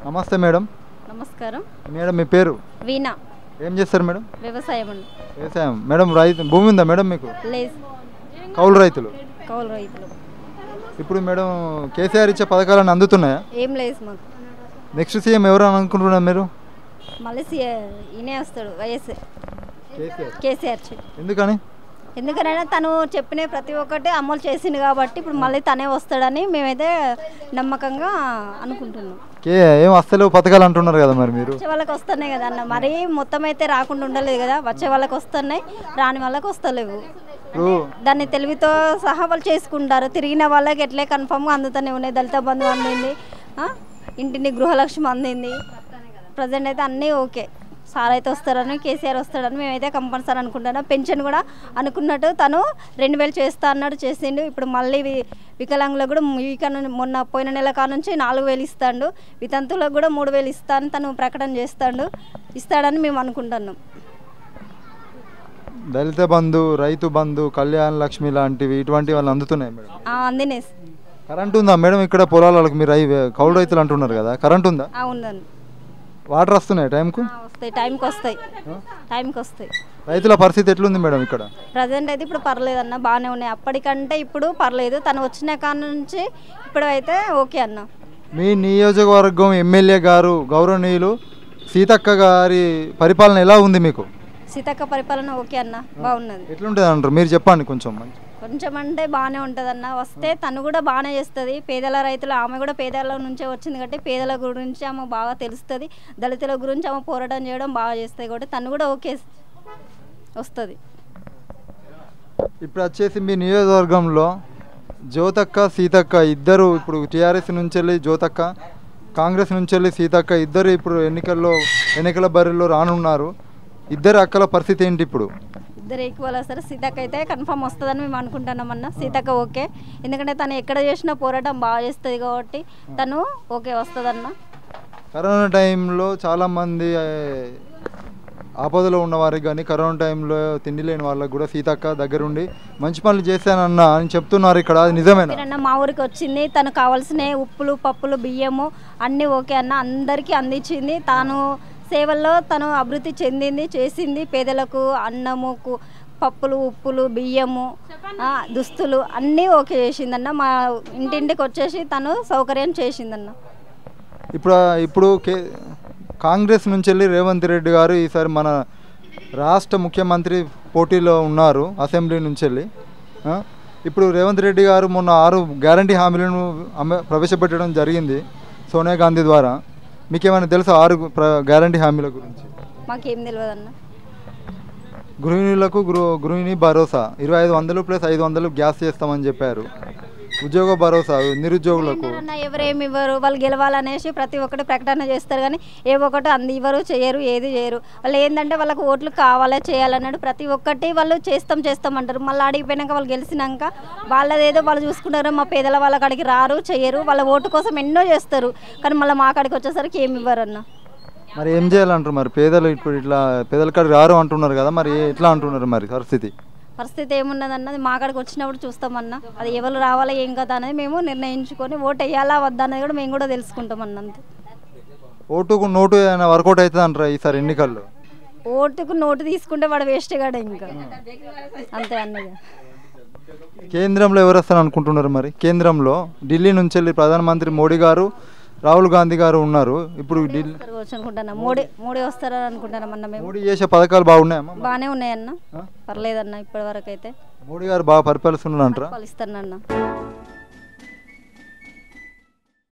నమస్తే మేడం నమస్కారం మేడం మీ పేరు వీణా ఏం చేస్తారు మేడం వ్యవసాయం అండి వ్యవసాయం మేడం రైతు భూమి ఉందా మేడం మీకు లేస్ కౌలు రైతులు కౌలు రైతులు ఇప్పుడు మేడం కేసీఆర్ ఇచ్చే పథకాలను అందుతున్నాయా ఏం లేదు మాకు నెక్స్ట్ సీఎం ఎవరు అని అనుకుంటున్నారు మీరు మళ్ళీ సీ ఈయనే వస్తాడు వైఎస్ కేసీఆర్ కేసీఆర్ చి- ఎందుకని ఎందుకనైనా తను చెప్పిన ప్రతి ఒక్కటి అమలు చేసింది కాబట్టి ఇప్పుడు మళ్ళీ తనే వస్తాడని మేమైతే నమ్మకంగా అనుకుంటున్నాం కే ఏం వస్తలేవు పథకాలు అంటున్నారు కదా మరి మీరు వచ్చే వాళ్ళకి వస్తున్నాయి కదా అన్న మరీ మొత్తం అయితే రాకుండా ఉండలేదు కదా వచ్చే వాళ్ళకి వస్తున్నాయి రాని వాళ్ళకి వస్తలేవు ఇప్పుడు దాన్ని తెలివితో సహా వాళ్ళు చేసుకుంటారు తిరిగిన వాళ్ళకి ఎట్లే కన్ఫామ్గా అందుతూనే ఉన్నాయి దళిత బంధు అందింది ఆ? ఇంటిని గృహలక్ష్మి అందింది ప్రజెంట్ అయితే అన్నీ ఓకే సార్ అయితే వస్తారని కేసీఆర్ వస్తాడని మేమైతే కంపల్సరీ అనుకుంటున్నాం పెన్షన్ కూడా అనుకున్నట్టు తను రెండు వేలు చేస్తా అన్నాడు చేసిండు ఇప్పుడు మళ్ళీ వి- వికలాంగులకు కూడా వీక మొన్న పోయిన నెల కాడ నుంచి నాలుగు వేలు ఇస్తాడు వితంతులకు కూడా మూడు వేలు ఇస్తాను తను ప్రకటన చేస్తాడు ఇస్తాడని మేము అనుకుంటున్నాం దళిత బంధు రైతు బంధు కళ్యాణ లక్ష్మి లాంటివి ఇటువంటి వాళ్ళు అందుతున్నాయి మేడం ఆ, అందినే కరెంట్ ఉందా మేడం ఇక్కడ పొలాలకు మీరు రై కౌలు రైతులు అంటున్నారు కదా కరెంట్ ఉందా ఆ, ఉందండి వాటర్ వస్తున్నాయి టైంకు ఆ, వస్తాయి టైంకి వస్తాయి టైంకి వస్తాయి రైతుల పరిస్థితి ఎట్లుంది మేడం ఇక్కడ ప్రజెంట్ అయితే ఇప్పుడు పర్లేదన్న బాగానే ఉన్నాయి అప్పటికంటే ఇప్పుడు పర్లేదు తను వచ్చిన కాడ నుంచి ఇప్పుడు అయితే ఓకే అన్న మీ నియోజకవర్గం ఎమ్మెల్యే గారు గౌరవనీయులు సీతక్క గారి పరిపాలన ఎలా ఉంది మీకు సీతక్క పరిపాలన ఓకే అన్న బాగున్నది ఎట్లుంటుంది అంటారు మీరు చెప్పండి కొంచెం మంచి కొంచెం అంటే బాగానే ఉంటుంది అన్న వస్తే తను కూడా బాగానే చేస్తుంది పేదల రైతులు ఆమె కూడా పేదల నుంచే వచ్చింది కాబట్టి పేదల గురించి ఆమె బాగా తెలుస్తుంది దళితుల గురించి ఆమె పోరాటం చేయడం బాగా చేస్తుంది కాబట్టి తను కూడా ఓకే వస్తుంది ఇప్పుడు వచ్చేసి మీ నియోజకవర్గంలో జ్యోతక్క సీతక్క ఇద్దరు ఇప్పుడు టీఆర్ఎస్ నుంచి వెళ్ళి జ్యోతక్క కాంగ్రెస్ నుంచి వెళ్ళి సీతక్క ఇద్దరు ఇప్పుడు ఎన్నికల్లో ఎన్నికల బరిలో రానున్నారు ఇద్దరు అక్కల పరిస్థితి ఏంటి ఇప్పుడు ఇద్దరు ఈక్వల్ వస్తారు సీతక్క అయితే కన్ఫర్మ్ వస్తుందని మేము అనుకుంటున్నాం అన్న సీతక్క ఓకే ఎందుకంటే తను ఎక్కడ చేసినా పోరాటం బాగా చేస్తుంది కాబట్టి తను ఓకే వస్తుందన్న కరోనా టైంలో చాలామంది ఏ, ఆపదలో ఉన్న వారికి కానీ కరోనా టైంలో తిండి లేని వాళ్ళకి కూడా సీతక్క దగ్గరుండి మంచి పనులు చేశానన్న అని చెప్తున్నారు ఇక్కడ అది నిజమేనా మీరన్న మా ఊరికి వచ్చింది తను కావాల్సిన ఉప్పులు పప్పులు బియ్యము అన్నీ ఓకే అన్న అందరికీ అందించింది తాను సేవల్లో తను అభివృద్ధి చెందింది చేసింది పేదలకు అన్నము కు- పప్పులు ఉప్పులు బియ్యము ఆ, దుస్తులు అన్నీ ఓకే చేసిందన్న మా ఇంటింటికి వచ్చేసి తను సౌకర్యం చేసిందన్న ఇప్పుడు ఇప్పుడు కే కాంగ్రెస్ నుంచి వెళ్ళి రేవంత్ రెడ్డి గారు ఈసారి మన రాష్ట్ర ముఖ్యమంత్రి పోటీలో ఉన్నారు అసెంబ్లీ నుంచి వెళ్ళి ఆ? ఇప్పుడు రేవంత్ రెడ్డి గారు మొన్న ఆరు గ్యారంటీ హామీలను అమ- ప్రవేశపెట్టడం జరిగింది సోనియా గాంధీ ద్వారా మీకు ఏమైనా తెలుసా ఆరు గ్యారంటీ హామీల గురించి మాకేం తెలియదు అన్న గృహిణులకు గృహ గృహిణి భరోసా ఇరవై ఐదు వందలు ప్లస్ ఐదు వందలు గ్యాస్ చేస్తామని చెప్పారు ఉద్యోగ భరోసా నిరుద్యోగులకు అన్న ఎవరేమి ఇవ్వరు వాళ్ళు గెలవాలనేసి ప్రతి ఒక్కటి ప్రకటన చేస్తారు కానీ ఏ ఒక్కటి అంది ఇవ్వరు చేయరు ఏది చేయరు వాళ్ళు ఏంటంటే వాళ్ళకు ఓట్లు కావాలా చేయాలన్నాడు ప్రతి ఒక్కటి వాళ్ళు చేస్తాం చేస్తాం అంటారు మళ్ళీ అడిగిపోయినాక వాళ్ళు గెలిచినాక వాళ్ళదేదో వాళ్ళు చూసుకుంటారు మా పేదల వాళ్ళ కాడికి రారు చేయరు వాళ్ళ ఓటు కోసం ఎన్నో చేస్తారు కానీ మళ్ళీ మా కాడికి వచ్చేసరికి ఏమి ఇవ్వరు అన్న మరి ఏం చేయాలంటారు మరి పేదలు ఇప్పుడు ఇట్లా పేదల కాడికి రారు అంటున్నారు కదా మరి ఎట్లా అంటున్నారు మరి పరిస్థితి పరిస్థితి ఏమున్నదన్నది మా కాడికి వచ్చినప్పుడు చూస్తామన్న అది ఎవరు రావాలా ఏం కదా అనేది మేము నిర్ణయించుకొని ఓటు వేయాలా వద్దా అనేది కూడా మేము కూడా తెలుసుకుంటాం అన్న అంతే ఓటుకు నోటు ఏమైనా వర్కౌట్ అవుతుంది అంటారా ఈసారి ఎన్నికల్లో ఓటుకు నోటు తీసుకుంటే వాడు వేస్ట్ కాడు ఇంకా అంతే అన్నది కేంద్రంలో ఎవరు వస్తారు అనుకుంటున్నారు మరి కేంద్రంలో ఢిల్లీ నుంచి వెళ్ళి ప్రధానమంత్రి మోడీ గారు రాహుల్ గాంధీ గారు ఉన్నారు ఇప్పుడు ఢిల్లీ వస్తారు అనుకుంటున్నా మోడీ మోడీ వస్తారని అనుకుంటున్నాం అన్న మేము మోడీ చేసే పథకాలు బాగున్నాయమ్మా బాగానే ఉన్నాయన్న ఆ? పర్లేదన్న ఇప్పటి వరకు అయితే మోడీ గారు బాగా పరిపాలిస్తున్నారు అంటారా పాలిస్తానన్న